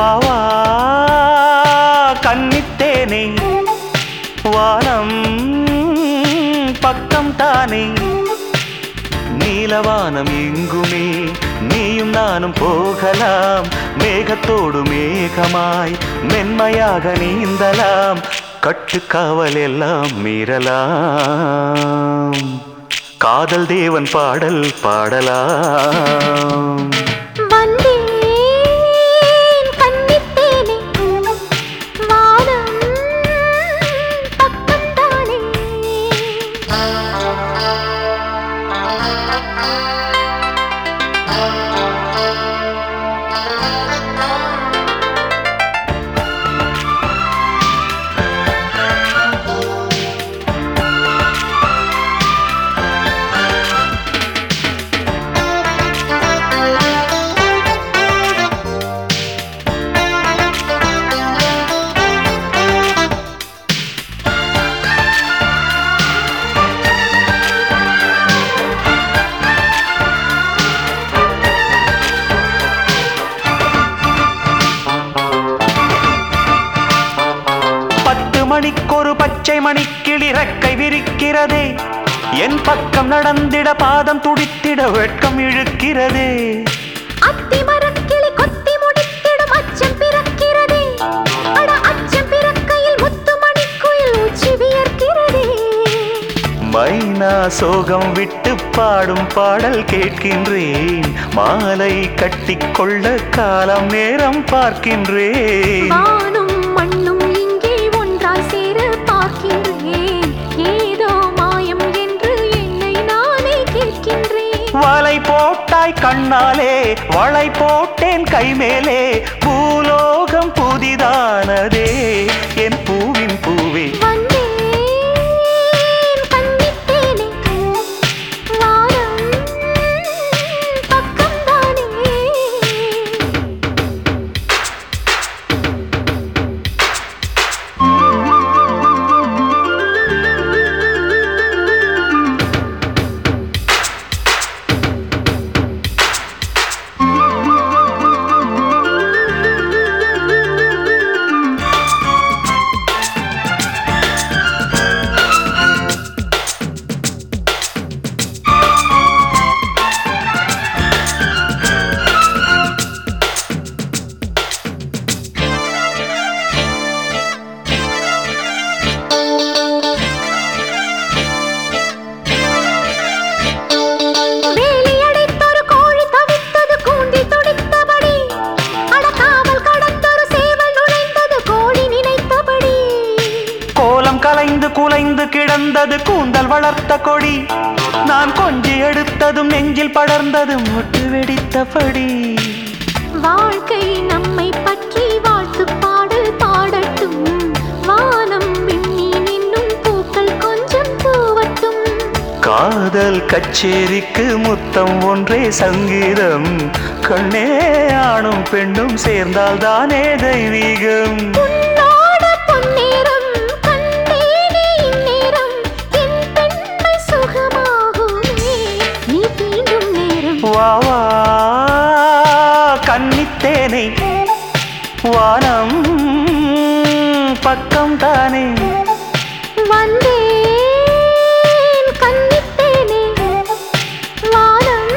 வா வா கன்னித்தேனே வானம் பக்கம் தானே நீலவானம் எங்குமே நீயும் நானும் போகலாம் மேகத்தோடு மேகமாய் மென்மையாக நீந்தலாம் கட்டுக்காவல் எல்லாம் மீறலாம் காதல் தேவன் பாடல் பாடலாம் வந்தேன் கன்னித்தேனே வானம் பக்கம்தானே பத்து மணிக்கொரு பச்சை மணிக்கிளி ரெக்கை விரிக்கிறதே என் பக்கம் நடந்திட பாதம் துடித்திட வெட்கம் இழுக்கிறதே அத்தி மரக்கிளி கொத்தி முடித்திடும் அச்சம் பிறக்கிறதே அட அச்சம் பிறக்கையில் முத்து மணிக்குயில் உச்சி வியர்க்கிறதே மைனா சோகம் விட்டு பாடும் பாடல் கேட்கின்றேன் மாலை கட்டிக்கொள்ள காலம் நேரம் பார்க்கின்றேன் வானும் மண்ணும் இங்கே ஒன்றாய் சேர பார்க்கின்றேன் ஏதோ மாயம் என்று என்னை நானே கேட்கின்றேன் வலை போட்டாய் கண்ணாலே வளை போட்டேன் கை மேலே பூலோகம் புதிதானதே என் பூவின் பூவே வந்தேன் கன்னித்தேனே வானம் பக்கம்தானே வேலி அடைத்தொரு கோழி தவித்தது கூண்டில் துடித்தபடி அடக்காமல் கடந்தொரு சேவல் நுழைந்தது கோழி நினைத்தபடி கோலம் கலைந்து குலைந்து கிடந்தது கூந்தல் வளர்த்த கொடி நான் கொஞ்சி எடுத்ததும் நெஞ்சில் படர்ந்தது முட்டு வெடித்தபடி வாழ்க்கை நம்மை பற்றி வாழ்த்து பாடல் பாடட்டும் வானம் விண்மீன் என்னும் பூக்கள் கொஞ்சம் தூவட்டும் காதல் கச்சேரிக்கு முத்தம் ஒன்றே சங்கீதம் கண்ணே ஆணும் பெண்ணும் சேர்ந்தால் தானே தெய்வீகம் உன்னோட பொன்னேரம் கண்டேனே இந்நேரம் என் பெண்மை சுகமாகுமே நீ தீண்டும் நேரம் வா வா கன்னித்தேனை வானம் பக்கம் தானே வந்தேன் கன்னித்தேனே வானம்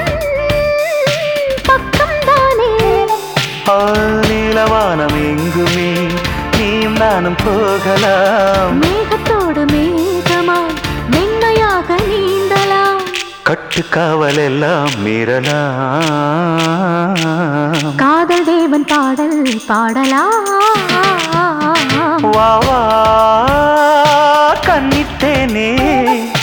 பக்கம்தானே நீலவானம் எங்குமே நீயும் நானும் போகலாம் மேகத்தோடு மேகமாய் மென்மையாக நீந்தலாம் கட்டுக்காவல் எல்லாம் மீறலாம் காதல் தேவன் பாடல் பாடலாம் வா வா கன்னித்தேனே